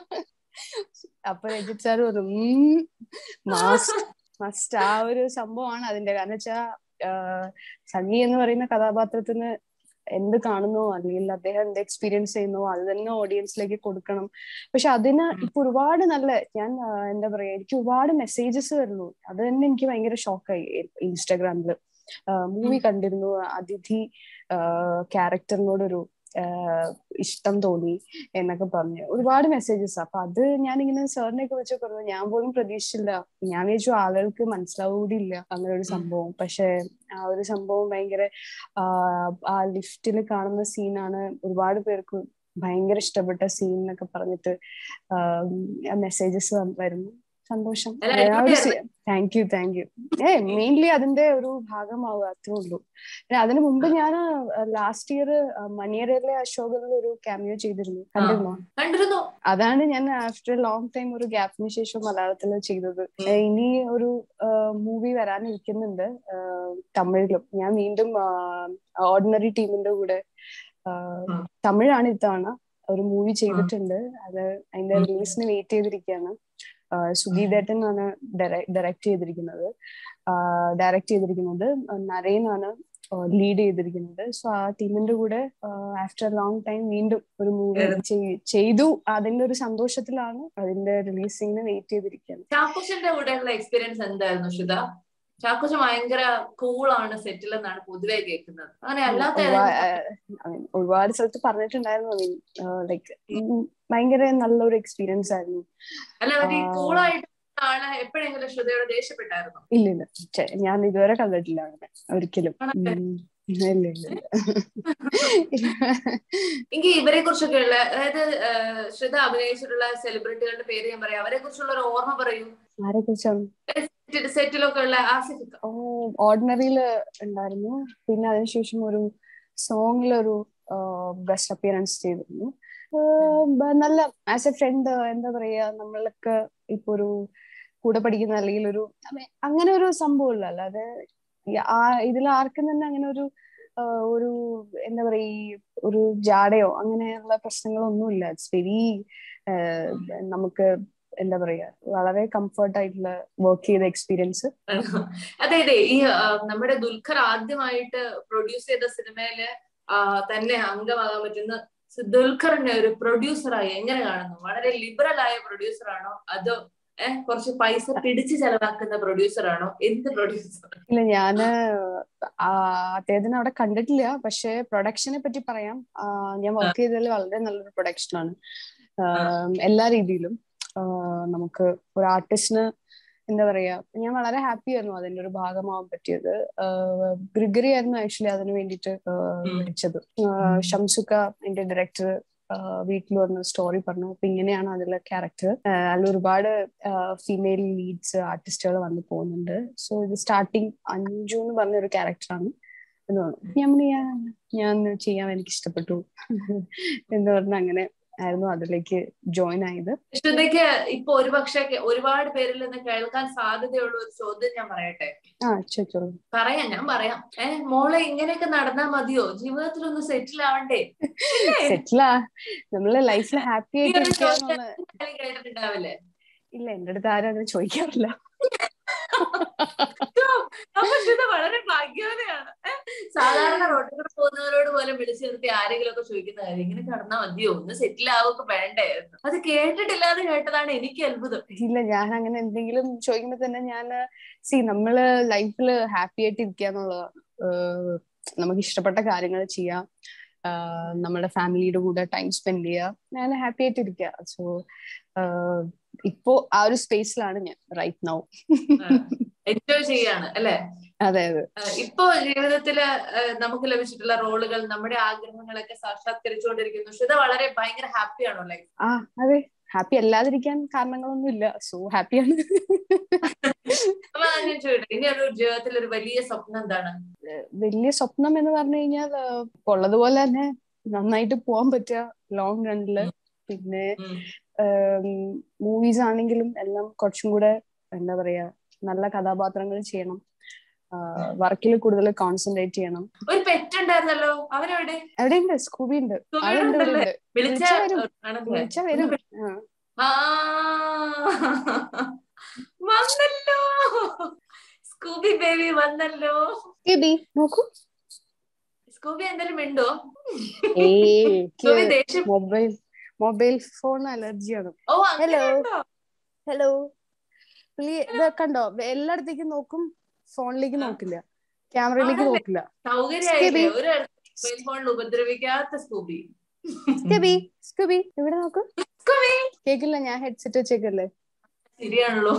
S2: അപ്പൊ രജിത് സാർ പറഞ്ഞു മാസ്ക് മസ്റ്റ് ആ ഒരു സംഭവമാണ് അതിന്റെ കാരണം വെച്ചാ സണ്ണി എന്ന് പറയുന്ന കഥാപാത്രത്തിന് എന്ത് കാണുന്നോ അല്ലെങ്കിൽ അദ്ദേഹം എന്ത് എക്സ്പീരിയൻസ് ചെയ്യുന്നോ അത് തന്നെ ഓഡിയൻസിലേക്ക് കൊടുക്കണം പക്ഷെ അതിന് ഇപ്പൊ ഒരുപാട് നല്ല ഞാൻ എന്താ പറയാ എനിക്ക് ഒരുപാട് മെസ്സേജസ് വരുന്നു അത് തന്നെ എനിക്ക് ഭയങ്കര ഷോക്കായി ഇൻസ്റ്റാഗ്രാമില് മൂവി കണ്ടിരുന്നു അതിഥി ക്യാരക്ടറിനോടൊരു ഇഷ്ടം തോന്നി എന്നൊക്കെ പറഞ്ഞു ഒരുപാട് മെസ്സേജസ് അപ്പൊ അത് ഞാനിങ്ങനെ സാറിനെ ഒക്കെ വെച്ച് പറഞ്ഞു ഞാൻ പോലും പ്രതീക്ഷിച്ചില്ല ഞാൻ വിചാരിച്ചു ആളുകൾക്ക് മനസ്സിലാവുകൂടിയില്ല അങ്ങനെ ഒരു സംഭവം പക്ഷെ ആ ഒരു സംഭവം ഭയങ്കര ആ ലിഫ്റ്റിൽ കാണുന്ന സീനാണ് ഒരുപാട് പേർക്ക് ഭയങ്കര ഇഷ്ടപ്പെട്ട സീൻ എന്നൊക്കെ പറഞ്ഞിട്ട് മെസ്സേജസ് വരുന്നു സന്തോഷം thank you thank you uh mainly അതിന്റെ ഒരു ഭാഗമാവുക അത്രേ ഉള്ളൂ അതിനു മുമ്പ് ഞാൻ ലാസ്റ്റ് ഇയർ മണിയറയിലെ അശോകനിൽ ഒരു ക്യാമിയോ ചെയ്തിരുന്നു കണ്ടിരുന്നോ അതാണ് ഞാൻ ആഫ്റ്റർ ലോങ് ടൈം ഒരു ഗ്യാപ്പിന് ശേഷം മലയാളത്തിൽ ചെയ്തത് ഇനി ഒരു മൂവി വരാനിരിക്കുന്നുണ്ട് തമിഴിലും ഞാൻ വീണ്ടും ഓർഡിനറി ടീമിന്റെ കൂടെ തമിഴാണ് ഇത്തവണ ഒരു മൂവി ചെയ്തിട്ടുണ്ട് അത് അതിന്റെ റിലീസിന് വെയിറ്റ് ചെയ്തിരിക്കുകയാണ് സുഗീതേട്ടൻ ആണ് ഡയറക്ട് ചെയ്തിരിക്കുന്നത് ഡയറക്ട് ചെയ്തിരിക്കുന്നത് നരേനാണ് ലീഡ് ചെയ്തിരിക്കുന്നത് സോ ആ ടീമിന്റെ കൂടെ ആഫ്റ്റർ ലോങ് ടൈം വീണ്ടും ഒരു മൂവി ചെയ്തു അതിന്റെ ഒരു സന്തോഷത്തിലാണ് അതിന്റെ റിലീസിങ്ങിന് വെയിറ്റ് ചെയ്തിരിക്കുന്നത്
S1: ചാക്കോച്ചന്റെ കൂടെയുള്ള എക്സ്പീരിയൻസ് എന്തായിരുന്നു ശ്രുത ചാക്കോച്ച ഭയങ്കര കൂളാണ് സെറ്റിൽ എന്നാണ് പൊതുവെ കേൾക്കുന്നത് അങ്ങനെ അല്ലാത്ത
S2: ഒരുപാട് സ്ഥലത്ത് പറഞ്ഞിട്ടുണ്ടായിരുന്നു ലൈക്ക് ഭയങ്കര നല്ലൊരു എക്സ്പീരിയൻസ് ആയിരുന്നു
S1: അല്ല കൂളായിട്ട് ആളെ എപ്പോഴെങ്കിലും ശ്രുതയോട് ദേഷ്യപ്പെട്ടായിരുന്നു
S2: ഇല്ല ഇല്ല ഞാൻ ഇതുവരെ കണ്ടിട്ടില്ല അങ്ങനെ ഒരിക്കലും ഇല്ല ഇല്ല
S1: എനിക്ക് ഇവരെ കുറിച്ചൊക്കെ ഉള്ള അതായത് ശ്രുത അഭിനയിച്ചിട്ടുള്ള സെലിബ്രിറ്റികളുടെ പേര് ഞാൻ പറയാം അവരെ കുറിച്ചുള്ള ഒരു ഓർമ്മ പറയൂ
S2: ആരെ കുറിച്ചാണ്
S1: സെറ്റിലൊക്കെ ഉള്ള ആസിഫിക്ക
S2: ഓ ഓർഡിനറിയില് ഉണ്ടായിരുന്നു പിന്നെ അതിനുശേഷം ഒരു സോങ്ങിലൊരു ഗസ്റ്റ് അപ്പിയറൻസ് ചെയ്തിരുന്നു നല്ല ആസ് എ ഫ്രണ്ട് എന്താ പറയാ നമ്മളൊക്കെ ഇപ്പൊ ഒരു കൂടെ പഠിക്കുന്ന അല്ലെങ്കിൽ ഒരു അങ്ങനെ ഒരു സംഭവമില്ല അല്ലാതെ ഇതിൽ ആർക്കും തന്നെ അങ്ങനെ ഒരു ഒരു എന്താ പറയാ ഈ ഒരു ജാടയോ അങ്ങനെയുള്ള പ്രശ്നങ്ങളൊന്നുമില്ല ഇറ്റ്സ് വെരി നമുക്ക് എന്താ പറയാ വളരെ കംഫർട്ട് ആയിട്ടുള്ള വർക്ക് ചെയ്ത എക്സ്പീരിയൻസ്
S1: അതെ അതെ ഈ നമ്മുടെ ദുൽഖർ ആദ്യമായിട്ട് പ്രൊഡ്യൂസ് ചെയ്ത സിനിമയില് തന്നെ അംഗമാകാൻ പറ്റുന്ന ദുൽഖറിന്റെ ഒരു പ്രൊഡ്യൂസറായി എങ്ങനെ കാണുന്നു വളരെ ലിബറൽ ആയ പ്രൊഡ്യൂസർ ആണോ അതോ ഏഹ് കുറച്ച് പൈസ പിടിച്ച് ചെലവാക്കുന്ന പ്രൊഡ്യൂസർ ആണോ എന്ത് പ്രൊഡ്യൂസർ
S2: ഇല്ല ഞാന് അദ്ദേഹത്തിന് അവിടെ കണ്ടിട്ടില്ല പക്ഷെ പ്രൊഡക്ഷനെ പറ്റി പറയാം ഞാൻ വർക്ക് ചെയ്തതിൽ വളരെ നല്ലൊരു പ്രൊഡക്ഷൻ ആണ് എല്ലാ രീതിയിലും നമുക്ക് ഒരു ആർട്ടിസ്റ്റിന് എന്താ പറയാ ഞാൻ വളരെ ഹാപ്പി ആയിരുന്നു അതിന്റെ ഒരു ഭാഗമാവാൻ പറ്റിയത് ഗ്രിഗറി ആയിരുന്നു ആക്ച്വലി അതിന് വേണ്ടിയിട്ട് വിളിച്ചത് ഷംസുക്ക എന്റെ ഡയറക്ടർ വീട്ടിൽ വന്ന് സ്റ്റോറി പറഞ്ഞു അപ്പൊ ഇങ്ങനെയാണ് അതിലെ ക്യാരക്ടർ അതിൽ ഒരുപാട് ഫീമെയിൽ ലീഡ്സ് ആർട്ടിസ്റ്റുകൾ വന്ന് പോകുന്നുണ്ട് സോ ഇത് സ്റ്റാർട്ടിങ് അഞ്ജു എന്ന് പറഞ്ഞ ഒരു ക്യാരക്ടറാണ് എന്ന് പറഞ്ഞു ഞാൻ ഞാൻ ചെയ്യാൻ എനിക്ക് ഇഷ്ടപ്പെട്ടു എന്ന് പറഞ്ഞ അങ്ങനെ ആയിരുന്നു അതിലേക്ക് ജോയിൻ ആയത്
S1: ശ്രുതയ്ക്ക് ഇപ്പൊ ഒരുപക്ഷെ ഒരുപാട് പേരിൽ നിന്ന് കേൾക്കാൻ സാധ്യതയുള്ള ഒരു ചോദ്യം ഞാൻ പറയട്ടെ
S2: ആ ചോദിച്ചോളൂ
S1: പറയാം ഞാൻ പറയാം ഏഹ് മോളെ ഇങ്ങനെയൊക്കെ നടന്നാ മതിയോ ജീവിതത്തിൽ ഒന്ന് സെറ്റിൽ ആവണ്ടേ
S2: സെറ്റിലാ നമ്മള് ലൈഫിൽ ഹാപ്പി ആയിട്ട്
S1: കേട്ടിട്ടുണ്ടാവില്ലേ
S2: ഇല്ല എന്റെ അടുത്ത് ആരും അങ്ങനെ ചോദിക്കാറില്ല
S1: അപ്പൊ ഇത് വളരെ ഭാഗ്യവതയാണ് സാധാരണ റോഡിൽ കൂടെ പോകുന്നവരോട് പോലും വിളിച്ചു നിർത്തി ആരെങ്കിലും ഒക്കെ ചോദിക്കുന്ന കാര്യം ഇങ്ങനെ കടന്നാ മതിയോ ഒന്ന് സെറ്റിൽ ആവൊക്കെ വേണ്ടേ അത് കേട്ടിട്ടില്ലാതെ കേട്ടതാണ് എനിക്ക് അത്ഭുതം
S2: ഇല്ല ഞാൻ അങ്ങനെ എന്തെങ്കിലും ചോദിക്കുമ്പോ തന്നെ ഞാൻ സി നമ്മള് ലൈഫിൽ ഹാപ്പി ആയിട്ട് ഇരിക്കുക എന്നുള്ളതാണ് നമുക്ക് ഇഷ്ടപ്പെട്ട കാര്യങ്ങൾ ചെയ്യാം നമ്മുടെ ഫാമിലിയുടെ കൂടെ ടൈം സ്പെൻഡ് ചെയ്യുക ഞാൻ ഹാപ്പി ആയിട്ട് ഇരിക്കുക സോ ഇപ്പോ ആ ഒരു സ്പേസിലാണ് ഞാൻ റൈറ്റ് നൗ
S1: എൻജോയ് ചെയ്യാണ് അല്ലെ
S2: അതെ അതെ
S1: ഇപ്പോ ജീവിതത്തില് നമുക്ക് ലഭിച്ചിട്ടുള്ള റോളുകൾ നമ്മുടെ ആഗ്രഹങ്ങളൊക്കെ സാക്ഷാത്കരിച്ചുകൊണ്ടിരിക്കുന്നു ശ്രുത വളരെ ഭയങ്കര ഹാപ്പിയാണോ ലൈഫ്
S2: ആ അതെ ഹാപ്പി അല്ലാതിരിക്കാൻ കാരണങ്ങളൊന്നും ഇല്ല സോ ഹാപ്പിയാണ്
S1: അപ്പൊ ഞാൻ ചോദിട്ടെ ഇനി ഒരു ജീവിതത്തിൽ ഒരു വലിയ സ്വപ്നം എന്താണ്
S2: വലിയ സ്വപ്നം എന്ന് പറഞ്ഞു കഴിഞ്ഞാൽ ഉള്ളതുപോലെ തന്നെ നന്നായിട്ട് പോകാൻ പറ്റുക ലോങ് റണ്ണില് പിന്നെ മൂവീസ് ആണെങ്കിലും എല്ലാം കുറച്ചും കൂടെ എന്താ പറയാ നല്ല കഥാപാത്രങ്ങൾ ചെയ്യണം വർക്കിൽ കൂടുതൽ കോൺസെൻട്രേറ്റ് ചെയ്യണം
S1: ഒരു പെറ്റ് ഉണ്ടായിരുന്നല്ലോ അവനെവിടെ
S2: എവിടെയുണ്ട് സ്കൂബി ഉണ്ട് ആളുണ്ട് ഇവിടെ ഉണ്ട് വിളിച്ച വരും
S1: വന്നല്ലോ സ്കൂബി ബേബി വന്നല്ലോ
S2: സ്കൂബി നോക്കൂ
S1: സ്കൂബി എന്തെങ്കിലും ഉണ്ടോ
S2: മൊബൈൽ മൊബൈൽ ഫോൺ അലർജിയാണ്
S1: ഓ
S2: ഹലോ ഹലോ ഇത് കണ്ടോ എല്ലായിടത്തേക്കും നോക്കും ഫോണിലേക്ക് നോക്കില്ല ക്യാമറയിലേക്ക് നോക്കില്ല
S1: സൗകര്യമായില്ലേ ഒരു മൊബൈൽ ഫോണിൽ ഉപദ്രവിക്കാത്ത സ്കൂബി
S2: സ്കൂബി സ്കൂബി ഇവിടെ നോക്കൂ കേക്കില്ല ഞാൻ ഹെഡ്സെറ്റ് വെച്ചേക്കല്ലേ
S1: ശരിയാണല്ലോ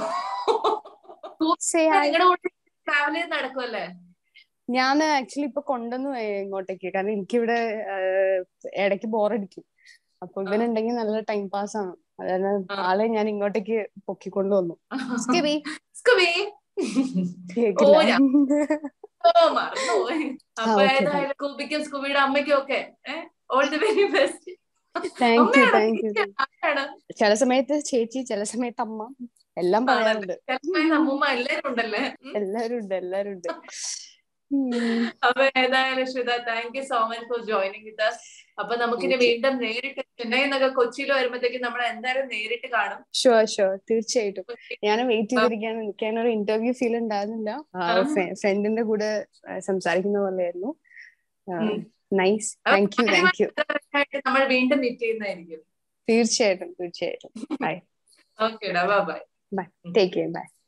S1: ട്രാവൽ ചെയ്ത് നടക്കുമല്ലേ
S2: ഞാൻ ആക്ച്വലി ഇപ്പൊ കൊണ്ടുവന്നു ഇങ്ങോട്ടേക്ക് കാരണം എനിക്കിവിടെ ഇടയ്ക്ക് ബോറടിക്കും അപ്പൊ ഇവനുണ്ടെങ്കിൽ നല്ല ടൈം പാസ് ആണ് അതായത് ആളെ ഞാൻ ഇങ്ങോട്ടേക്ക് പൊക്കിക്കൊണ്ടു വന്നു സ്കബി
S1: സ്കബി
S2: കേക്കില്ല
S1: ഓ മറന്നുപോയി അപ്പൊ ഏതായാലും സ്കൂബിക്കും സ്കൂബിയുടെ അമ്മയ്ക്കും ഒക്കെ all the very best
S2: thank you thank you ചില സമയത്ത് ചേച്ചി ചില സമയത്ത് അമ്മ എല്ലാം പറയാറുണ്ട്
S1: അമ്മൂമ്മ എല്ലാരും ഉണ്ടല്ലേ
S2: എല്ലാരും ഉണ്ട് എല്ലാരും ഉണ്ട്
S1: അപ്പൊ ഏതായാലും Shritha thank you so much for joining with us അപ്പൊ നമുക്കിനി വീണ്ടും നേരിട്ട് ചെന്നൈ എന്നൊക്കെ കൊച്ചിയിൽ വരുമ്പോഴത്തേക്ക് നമ്മൾ എന്തായാലും നേരിട്ട് കാണും
S2: ഷുവർ ഷുവർ തീർച്ചയായിട്ടും ഞാൻ വെയിറ്റ് ചെയ്തിരിക്കാൻ എനിക്ക് ഒരു ഇന്റർവ്യൂ ഫീൽ ഉണ്ടായിരുന്നില്ല ഫ്രണ്ടിന്റെ കൂടെ സംസാരിക്കുന്ന പോലെയായിരുന്നു nice thank you thank you
S1: നമ്മൾ വീണ്ടും മീറ്റ് ചെയ്യുന്നതായിരിക്കും
S2: തീർച്ചയായിട്ടും തീർച്ചയായിട്ടും bye
S1: okay bye
S2: bye take care by